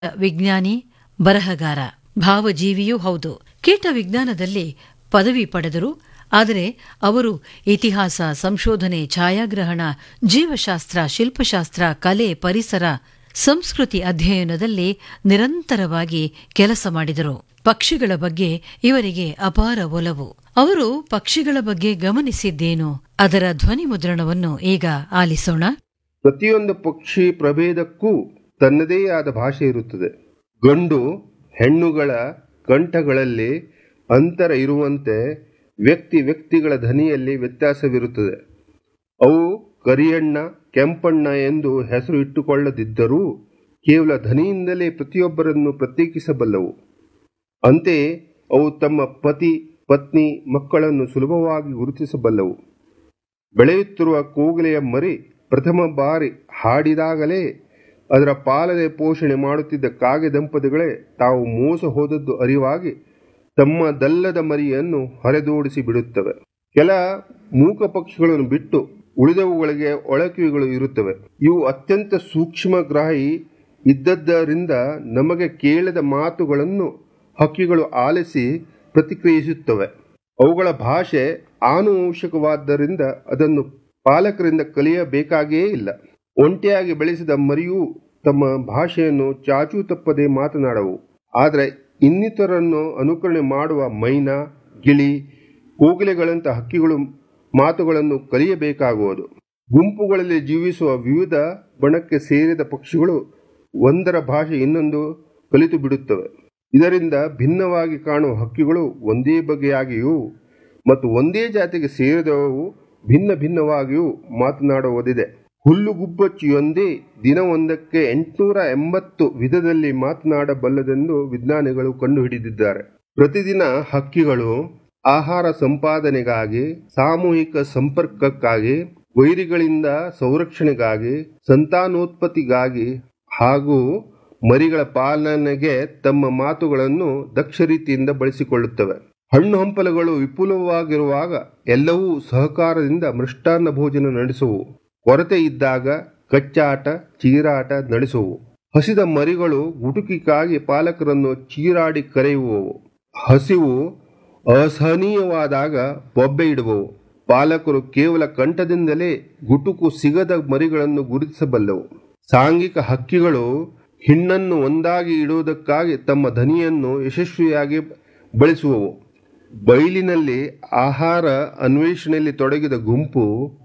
ವಿಜ್ಞಾನಿ ಬರಹಗಾರ ಭಾವಜೀವಿಯೂ ಹೌದು ಕೀಟ ವಿಜ್ಞಾನದಲ್ಲಿ ಪದವಿ ಪಡೆದರು ಆದರೆ ಅವರು ಇತಿಹಾಸ ಸಂಶೋಧನೆ ಛಾಯಾಗ್ರಹಣ ಜೀವಶಾಸ್ತ್ರ ಶಿಲ್ಪಶಾಸ್ತ್ರ ಕಲೆ ಪರಿಸರ ಸಂಸ್ಕೃತಿ ಅಧ್ಯಯನದಲ್ಲಿ ನಿರಂತರವಾಗಿ ಕೆಲಸ ಮಾಡಿದರು ಪಕ್ಷಿಗಳ ಬಗ್ಗೆ ಇವರಿಗೆ ಅಪಾರ ಒಲವು ಅವರು ಪಕ್ಷಿಗಳ ಬಗ್ಗೆ ಗಮನಿಸಿದ್ದೇನು ಅದರ ಧ್ವನಿ ಮುದ್ರಣವನ್ನು ಈಗ ಆಲಿಸೋಣ ಪ್ರತಿಯೊಂದು ಪಕ್ಷಿ ಪ್ರಭೇದಕ್ಕೂ ತನ್ನದೇ ಆದ ಭಾಷೆ ಇರುತ್ತದೆ ಗಂಡು ಹೆಣ್ಣುಗಳ ಕಂಠಗಳಲ್ಲಿ ಅಂತರ ಇರುವಂತೆ ವ್ಯಕ್ತಿ ವ್ಯಕ್ತಿಗಳ ಧ್ವನಿಯಲ್ಲಿ ವ್ಯತ್ಯಾಸವಿರುತ್ತದೆ ಅವು ಕರಿಯಣ್ಣ ಕೆಂಪಣ್ಣ ಎಂದು ಹೆಸರು ಇಟ್ಟುಕೊಳ್ಳದಿದ್ದರೂ ಕೇವಲ ಧ್ವನಿಯಿಂದಲೇ ಪ್ರತಿಯೊಬ್ಬರನ್ನು ಪ್ರತ್ಯೇಕಿಸಬಲ್ಲವು ಅಂತೆಯೇ ಅವು ತಮ್ಮ ಪತಿ ಪತ್ನಿ ಮಕ್ಕಳನ್ನು ಸುಲಭವಾಗಿ ಗುರುತಿಸಬಲ್ಲವು ಬೆಳೆಯುತ್ತಿರುವ ಕೋಗಿಲೆಯ ಮರಿ ಪ್ರಥಮ ಬಾರಿ ಹಾಡಿದಾಗಲೇ ಅದರ ಪಾಲನೆ ಪೋಷಣೆ ಮಾಡುತ್ತಿದ್ದ ಕಾಗೆ ದಂಪತಿಗಳೇ ತಾವು ಮೋಸ ಹೋದದ್ದು ಅರಿವಾಗಿ ತಮ್ಮದಲ್ಲದ ಮರಿಯನ್ನು ಹೊರೆದೋಡಿಸಿ ಬಿಡುತ್ತವೆ ಕೆಲ ಮೂಕ ಪಕ್ಷಿಗಳನ್ನು ಬಿಟ್ಟು ಉಳಿದವುಗಳಿಗೆ ಒಳಕಿವಿಗಳು ಇರುತ್ತವೆ ಇವು ಅತ್ಯಂತ ಸೂಕ್ಷ್ಮಗ್ರಾಹಿ ಇದ್ದದ್ದರಿಂದ ನಮಗೆ ಕೇಳದ ಮಾತುಗಳನ್ನು ಹಕ್ಕಿಗಳು ಆಲಿಸಿ ಪ್ರತಿಕ್ರಿಯಿಸುತ್ತವೆ ಅವುಗಳ ಭಾಷೆ ಆನುವಂಶಿಕವಾದ್ದರಿಂದ ಅದನ್ನು ಪಾಲಕರಿಂದ ಕಲಿಯಬೇಕಾಗಿಯೇ ಇಲ್ಲ ಒಂಟಿಯಾಗಿ ಬೆಳೆಸಿದ ಮರಿಯೂ ತಮ್ಮ ಭಾಷೆಯನ್ನು ಚಾಚೂ ತಪ್ಪದೆ ಮಾತನಾಡವು ಆದರೆ ಇನ್ನಿತರನ್ನು ಅನುಕರಣೆ ಮಾಡುವ ಮೈನಾ ಗಿಳಿ ಕೋಗಿಲೆಗಳಂಥ ಹಕ್ಕಿಗಳು ಮಾತುಗಳನ್ನು ಕಲಿಯಬೇಕಾಗುವುದು ಗುಂಪುಗಳಲ್ಲಿ ಜೀವಿಸುವ ವಿವಿಧ ಬಣಕ್ಕೆ ಸೇರಿದ ಪಕ್ಷಿಗಳು ಒಂದರ ಭಾಷೆ ಇನ್ನೊಂದು ಕಲಿತು ಬಿಡುತ್ತವೆ ಇದರಿಂದ ಭಿನ್ನವಾಗಿ ಕಾಣುವ ಹಕ್ಕಿಗಳು ಒಂದೇ ಬಗೆಯಾಗಿಯೂ ಮತ್ತು ಒಂದೇ ಜಾತಿಗೆ ಸೇರಿದವು ಭಿನ್ನ ಭಿನ್ನವಾಗಿಯೂ ಮಾತನಾಡುವುದಿದೆ ಹುಲ್ಲುಗುಬ್ಬಚ್ಚಿಯೊಂದೇ ದಿನವೊಂದಕ್ಕೆ ಎಂಟುನೂರ ಎಂಬತ್ತು ವಿಧದಲ್ಲಿ ಮಾತನಾಡಬಲ್ಲದೆಂದು ವಿಜ್ಞಾನಿಗಳು ಕಂಡುಹಿಡಿದಿದ್ದಾರೆ ಪ್ರತಿದಿನ ಹಕ್ಕಿಗಳು ಆಹಾರ ಸಂಪಾದನೆಗಾಗಿ ಸಾಮೂಹಿಕ ಸಂಪರ್ಕಕ್ಕಾಗಿ ವೈರಿಗಳಿಂದ ಸಂರಕ್ಷಣೆಗಾಗಿ ಸಂತಾನೋತ್ಪತ್ತಿಗಾಗಿ ಹಾಗೂ ಮರಿಗಳ ಪಾಲನೆಗೆ ತಮ್ಮ ಮಾತುಗಳನ್ನು ದಕ್ಷ ರೀತಿಯಿಂದ ಬಳಸಿಕೊಳ್ಳುತ್ತವೆ ಹಣ್ಣು ಹಂಪಲುಗಳು ವಿಪುಲವಾಗಿರುವಾಗ ಎಲ್ಲವೂ ಸಹಕಾರದಿಂದ ಮೃಷ್ಟಾನ್ನ ಭೋಜನ ನಡೆಸುವು ಕೊರತೆ ಇದ್ದಾಗ ಕಚ್ಚಾಟ ಚೀರಾಟ ನಡೆಸುವು ಹಸಿದ ಮರಿಗಳು ಗುಟುಕಿಗಾಗಿ ಪಾಲಕರನ್ನು ಚೀರಾಡಿ ಕರೆಯುವವು ಹಸಿವು ಅಸಹನೀಯವಾದಾಗ ಬೊಬ್ಬೆ ಇಡುವವು ಪಾಲಕರು ಕೇವಲ ಕಂಠದಿಂದಲೇ ಗುಟುಕು ಸಿಗದ ಮರಿಗಳನ್ನು ಗುರುತಿಸಬಲ್ಲವು ಸಾಂಘಿಕ ಹಕ್ಕಿಗಳು ಹಿಣ್ಣನ್ನು ಒಂದಾಗಿ ಇಡುವುದಕ್ಕಾಗಿ ತಮ್ಮ ಧ್ವನಿಯನ್ನು ಯಶಸ್ವಿಯಾಗಿ ಬಳಸುವವು ಬಯಲಿನಲ್ಲಿ ಆಹಾರ ಅನ್ವೇಷಣೆಯಲ್ಲಿ ತೊಡಗಿದ ಗುಂಪು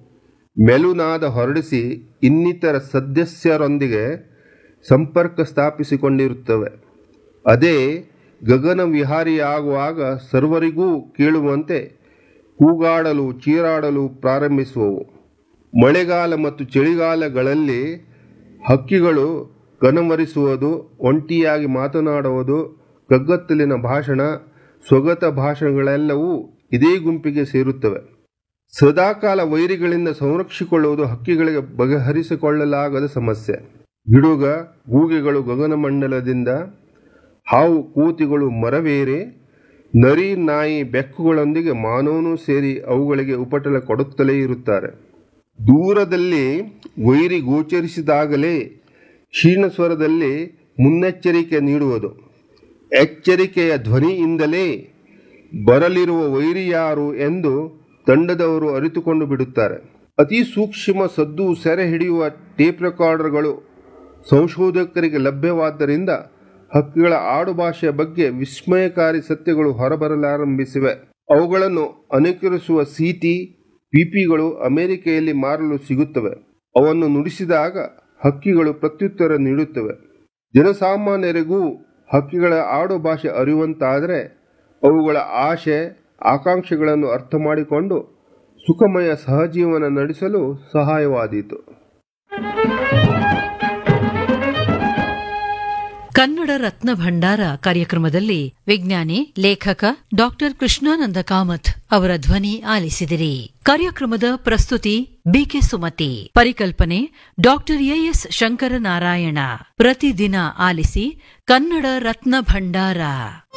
ಮೆಲುನಾದ ಹೊರಡಿಸಿ ಇನ್ನಿತರ ಸದಸ್ಯರೊಂದಿಗೆ ಸಂಪರ್ಕ ಸ್ಥಾಪಿಸಿಕೊಂಡಿರುತ್ತವೆ ಅದೇ ಗಗನ ವಿಹಾರಿಯಾಗುವಾಗ ಸರ್ವರಿಗೂ ಕೇಳುವಂತೆ ಕೂಗಾಡಲು ಚೀರಾಡಲು ಪ್ರಾರಂಭಿಸುವವು ಮಳೆಗಾಲ ಮತ್ತು ಚಳಿಗಾಲಗಳಲ್ಲಿ ಹಕ್ಕಿಗಳು ಕನಮರಿಸುವುದು ಒಂಟಿಯಾಗಿ ಮಾತನಾಡುವುದು ಕಗ್ಗತ್ತಲಿನ ಭಾಷಣ ಸ್ವಗತ ಭಾಷಣಗಳೆಲ್ಲವೂ ಇದೇ ಗುಂಪಿಗೆ ಸೇರುತ್ತವೆ ಸದಾಕಾಲ ವೈರಿಗಳಿಂದ ಸಂರಕ್ಷಿಸಿಕೊಳ್ಳುವುದು ಹಕ್ಕಿಗಳಿಗೆ ಬಗೆಹರಿಸಿಕೊಳ್ಳಲಾಗದ ಸಮಸ್ಯೆ ಗಿಡುಗ ಗೂಗೆಗಳು ಗಗನಮಂಡಲದಿಂದ ಹಾವು ಕೂತಿಗಳು ಮರವೇರೆ ನರಿ ನಾಯಿ ಬೆಕ್ಕುಗಳೊಂದಿಗೆ ಮಾನವನು ಸೇರಿ ಅವುಗಳಿಗೆ ಉಪಟಳ ಕೊಡುತ್ತಲೇ ಇರುತ್ತಾರೆ ದೂರದಲ್ಲಿ ವೈರಿ ಗೋಚರಿಸಿದಾಗಲೇ ಕ್ಷೀಣ ಸ್ವರದಲ್ಲಿ ಮುನ್ನೆಚ್ಚರಿಕೆ ನೀಡುವುದು ಎಚ್ಚರಿಕೆಯ ಧ್ವನಿಯಿಂದಲೇ ಬರಲಿರುವ ವೈರಿ ಯಾರು ಎಂದು ತಂಡದವರು ಅರಿತುಕೊಂಡು ಬಿಡುತ್ತಾರೆ ಅತಿ ಸೂಕ್ಷ್ಮ ಸದ್ದು ಸೆರೆ ಹಿಡಿಯುವ ಟೇಪ್ ರೆಕಾರ್ಡರ್ಗಳು ಸಂಶೋಧಕರಿಗೆ ಲಭ್ಯವಾದ್ದರಿಂದ ಹಕ್ಕಿಗಳ ಆಡುಭಾಷೆಯ ಬಗ್ಗೆ ವಿಸ್ಮಯಕಾರಿ ಸತ್ಯಗಳು ಹೊರಬರಲಾರಂಭಿಸಿವೆ ಅವುಗಳನ್ನು ಅನುಕರಿಸುವ ಸೀಟಿ ಪಿಪಿಗಳು ಅಮೆರಿಕೆಯಲ್ಲಿ ಮಾರಲು ಸಿಗುತ್ತವೆ ಅವನ್ನು ನುಡಿಸಿದಾಗ ಹಕ್ಕಿಗಳು ಪ್ರತ್ಯುತ್ತರ ನೀಡುತ್ತವೆ ಜನಸಾಮಾನ್ಯರಿಗೂ ಹಕ್ಕಿಗಳ ಆಡು ಭಾಷೆ ಅರಿಯುವಂತಾದರೆ ಅವುಗಳ ಆಶೆ ಆಕಾಂಕ್ಷೆಗಳನ್ನು ಅರ್ಥ ಮಾಡಿಕೊಂಡು ಸುಖಮಯ ಸಹಜೀವನ ನಡೆಸಲು ಸಹಾಯವಾದೀತು ಕನ್ನಡ ರತ್ನ ಭಂಡಾರ ಕಾರ್ಯಕ್ರಮದಲ್ಲಿ ವಿಜ್ಞಾನಿ ಲೇಖಕ ಡಾಕ್ಟರ್ ಕೃಷ್ಣಾನಂದ ಕಾಮತ್ ಅವರ ಧ್ವನಿ ಆಲಿಸಿದಿರಿ ಕಾರ್ಯಕ್ರಮದ ಪ್ರಸ್ತುತಿ ಬಿಕೆ ಸುಮತಿ ಪರಿಕಲ್ಪನೆ ಡಾಕ್ಟರ್ ಎಎಸ್ ಶಂಕರನಾರಾಯಣ ಪ್ರತಿದಿನ ಆಲಿಸಿ ಕನ್ನಡ ರತ್ನ ಭಂಡಾರ